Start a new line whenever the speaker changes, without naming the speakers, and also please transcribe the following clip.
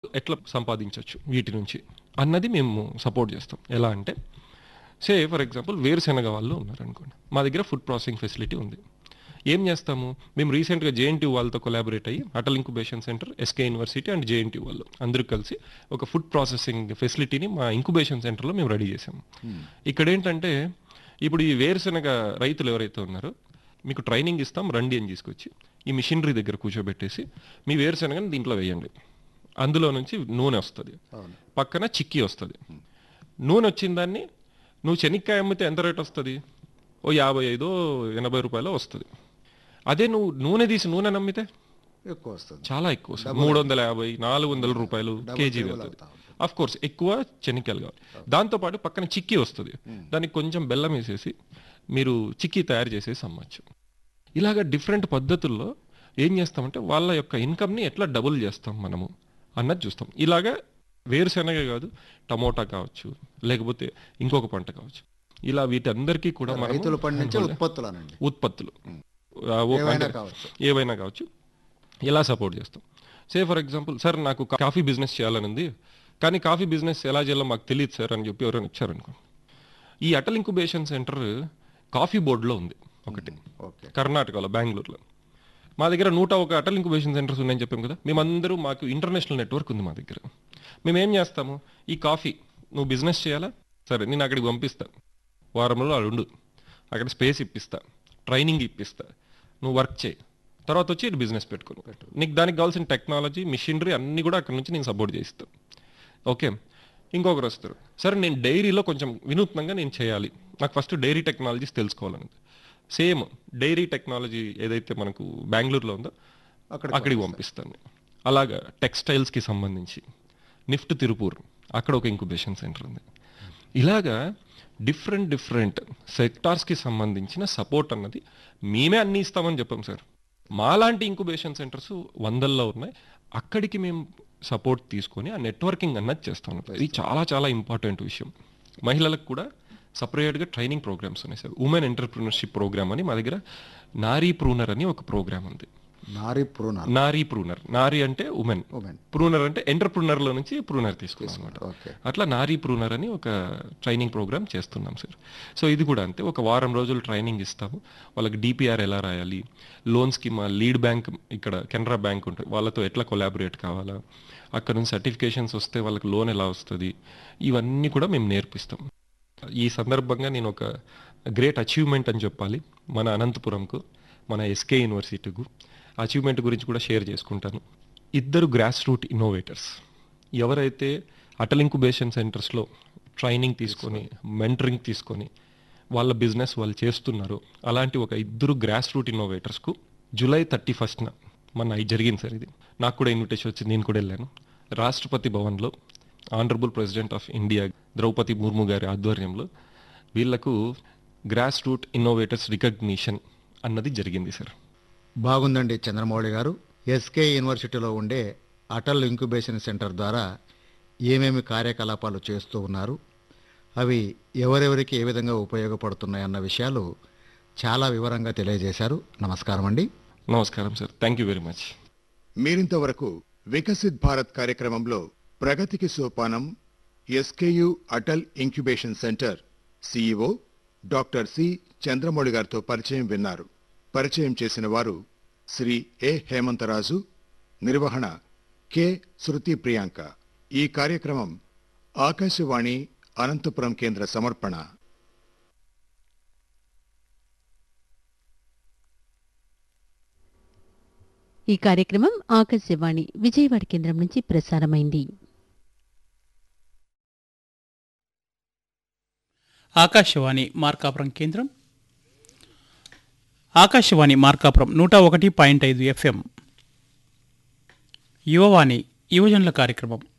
ఎట్లా సంపాదించవచ్చు వీటి నుంచి అన్నది మేము సపోర్ట్ చేస్తాం ఎలా అంటే సే ఫర్ ఎగ్జాంపుల్ వేరుశెనగ వాళ్ళు ఉన్నారు అనుకోండి మా దగ్గర ఫుడ్ ప్రాసెసింగ్ ఫెసిలిటీ ఉంది ఏం చేస్తాము మేము రీసెంట్గా జేఎన్టీ వాళ్ళతో కొలాబరేట్ అయ్యి Atal incubation centre S K university and J N T వాళ్ళు అందరూ కలిసి ఒక ఫుడ్ ప్రాసెసింగ్ ఫెసిలిటీని మా ఇంక్యుబేషన్ సెంటర్లో మేము రెడీ చేసాము ఇక్కడ ఏంటంటే ఇప్పుడు ఈ వేరుశెనగ రైతులు ఎవరైతే ఉన్నారో మీకు ట్రైనింగ్ ఇస్తాం రండి అని తీసుకొచ్చి ఈ మిషనరీ దగ్గర కూర్చోబెట్టేసి మీ వేరుశెనగని దీంట్లో వేయండి అందులో నుంచి నూనె వస్తుంది
అవును
పక్కన చిక్కీ వస్తుంది నూనె వచ్చిన దాన్ని నువ్వు శనక్కాయ అమ్మితే ఎంత రేట్ వస్తుంది ఓ యాభై ఐదో ఎనభై రూపాయలు వస్తుంది అదే నువ్వు నూనె తీసి నూనె నమ్మితే
ఎక్కువ వస్తుంది
చాలా ఎక్కువ వస్తుంది మూడు వందల యాభై నాలుగు వందల రూపాయలు కేజీ
double
వెళ్తుంది
అవుతా ఉంటుంది.
అఫ్ కోర్స్ ఎక్కువ శనక్కాయలు కావాలి దాంతోపాటు పక్కన చిక్కీ వస్తుంది దానికి కొంచెం బెల్లం వేసేసి మీరు చిక్కీ తయారు చేసేసి అమ్మచ్చు ఇలాగ డిఫరెంట్ పద్ధతుల్లో ఏం చేస్తామంటే వాళ్ళ యొక్క ఇన్కమ్ని ఎట్లా డబుల్ చేస్తాం మనము అన్నది చూస్తాం ఇలాగా వేరుశెనగ కాదు టమోటా కావచ్చు లేకపోతే ఇంకొక పంట కావచ్చు ఇలా వీటందరికీ కూడా మనము
రైతులు పండించే ఉత్పత్తులనండి
ఉత్పత్తులు ఆ, ఓ
ఏవైనా
అంటే
కావచ్చు.
ఏవైనా కావచ్చు ఎలా సపోర్ట్ చేస్తాం సే ఫర్ ఎగ్జాంపుల్ సార్ నాకు కాఫీ బిజినెస్ చేయాలని ఉంది కానీ కాఫీ బిజినెస్ ఎలా చేయాలో మాకు తెలియదు సార్ అని చెప్పి ఎవరైనా ఇచ్చారనుకో ఈ అటల్ ఇంక్యుబేషన్ సెంటర్ కాఫీ బోర్డులో ఉంది ఒకటి
ఓకే
కర్ణాటకలో బెంగళూరులో మా దగ్గర నూట ఒక అటల్ ఇంక్యుబేషన్ సెంటర్స్ ఉన్నాయని చెప్పాం కదా మేమందరూ మాకు ఇంటర్నేషనల్ నెట్వర్క్ ఉంది మా దగ్గర మేము ఏం చేస్తాము ఈ కాఫీ నువ్వు బిజినెస్ చేయాలా సరే నేను అక్కడికి పంపిస్తా వారంలో అక్కడ ఉండు అక్కడ స్పేస్ ఇప్పిస్తా ట్రైనింగ్ ఇప్పిస్తా నువ్వు వర్క్ చేయి తర్వాత వచ్చి ఇటు బిజినెస్ పెట్టుకుని నీకు దానికి కావాల్సిన టెక్నాలజీ మిషనరీ అన్నీ కూడా అక్కడ నుంచి నేను సపోర్ట్ చేయిస్తాను ఓకే ఇంకొకరు వస్తారు సరే నేను డైరీలో కొంచెం వినూత్నంగా నేను చేయాలి నాకు ఫస్ట్ డైరీ టెక్నాలజీస్ తెలుసుకోవాలని సేమ్ డైరీ టెక్నాలజీ ఏదైతే మనకు బెంగళూరులో ఉందో
అక్కడికి
అక్కడికి పంపిస్తాను అలాగా టెక్స్టైల్స్కి సంబంధించి నిఫ్ట్ తిరుపూర్ అక్కడ ఒక ఇంక్యుబేషన్ సెంటర్ ఉంది ఇలాగా డిఫరెంట్ డిఫరెంట్ సెక్టార్స్కి సంబంధించిన సపోర్ట్ అన్నది మేమే అన్ని ఇస్తామని చెప్పాం సార్ మాలాంటి ఇంక్యుబేషన్ సెంటర్స్ వందల్లో ఉన్నాయి అక్కడికి మేము సపోర్ట్ తీసుకొని ఆ నెట్వర్కింగ్ అన్నది చేస్తాం ఇది చాలా చాలా ఇంపార్టెంట్ విషయం మహిళలకు కూడా సపరేట్గా ట్రైనింగ్ ప్రోగ్రామ్స్ ఉన్నాయి సార్ ఉమెన్ ఎంటర్ప్రినర్షిప్ ప్రోగ్రామ్ అని మా దగ్గర నారీ ప్రూనర్ అని ఒక ప్రోగ్రామ్ ఉంది
నారీ ప్రూనర్
నారీ ప్రూనర్ నారీ అంటే ఉమెన్
ఉమెన్
ప్రూనర్ అంటే ఎంటర్ప్రూనర్ లో నుంచి ప్రూనర్ తీసుకున్నాం అనమాట
ఓకే
అట్లా నారీ ప్రూనర్ అని ఒక ట్రైనింగ్ ప్రోగ్రామ్ చేస్తున్నాం సార్ సో ఇది కూడా అంతే ఒక వారం రోజులు ట్రైనింగ్ ఇస్తాము వాళ్ళకి డిపిఆర్ ఎలా రాయాలి లోన్స్కి మా లీడ్ బ్యాంక్ ఇక్కడ కెనరా బ్యాంక్ ఉంటుంది వాళ్ళతో ఎట్లా కొలాబరేట్ కావాలా అక్కడ నుంచి సర్టిఫికేషన్స్ వస్తే వాళ్ళకి లోన్ ఎలా వస్తుంది ఇవన్నీ కూడా మేము నేర్పిస్తాం ఈ సందర్భంగా నేను ఒక గ్రేట్ అచీవ్మెంట్ అని చెప్పాలి మన అనంతపురంకు మన ఎస్కే యూనివర్సిటీకు అచీవ్మెంట్ గురించి కూడా షేర్ చేసుకుంటాను ఇద్దరు గ్రాస్ రూట్ ఇన్నోవేటర్స్ ఎవరైతే అటల్ ఇంక్యుబేషన్ సెంటర్స్లో ట్రైనింగ్ తీసుకొని మెంటరింగ్ తీసుకొని వాళ్ళ బిజినెస్ వాళ్ళు చేస్తున్నారో అలాంటి ఒక ఇద్దరు గ్రాస్ రూట్ ఇన్నోవేటర్స్కు జూలై థర్టీ ఫస్ట్న మన ఇది జరిగింది సార్ ఇది నాకు కూడా ఇన్విటేషన్ వచ్చింది నేను కూడా వెళ్ళాను రాష్ట్రపతి భవన్లో honourable president of India Droupadi Murmu గారి ఆధ్వర్యంలో వీళ్లకు గ్రాస్ రూట్ ఇన్నోవేటర్స్ రికగ్నిషన్ అన్నది జరిగింది సార్
బాగుందండి చంద్రమౌళి గారు ఎస్కే యూనివర్సిటీలో ఉండే అటల్ ఇంక్యుబేషన్ సెంటర్ ద్వారా ఏమేమి కార్యకలాపాలు చేస్తూ ఉన్నారు అవి ఎవరెవరికి ఏ విధంగా ఉపయోగపడుతున్నాయన్న విషయాలు చాలా వివరంగా తెలియజేశారు నమస్కారం అండి
నమస్కారం sir thank you very much
మీరింతవరకు వికసిత్ భారత్ కార్యక్రమంలో ప్రగతికి సోపానం S K U Atal incubation centre CEO doctor C Chandramouli గారితో పరిచయం విన్నారు పరిచయం చేసిన వారు శ్రీ ఏ హేమంతరాజు నిర్వహణ కె శృతి ప్రియాంక ఈ కార్యక్రమం ఆకాశవాణి అనంతపురం కేంద్ర సమర్పణ
ఈ కార్యక్రమం ఆకాశవాణి విజయవాడ కేంద్రం నుంచి ప్రసారమైంది
ఆకాశవాణి మార్కాపురం కేంద్రం ఆకాశవాణి మార్కాపురం నూట ఒకటి పాయింట్ ఐదు ఎఫ్ఎం యువవాణి యువజనుల కార్యక్రమం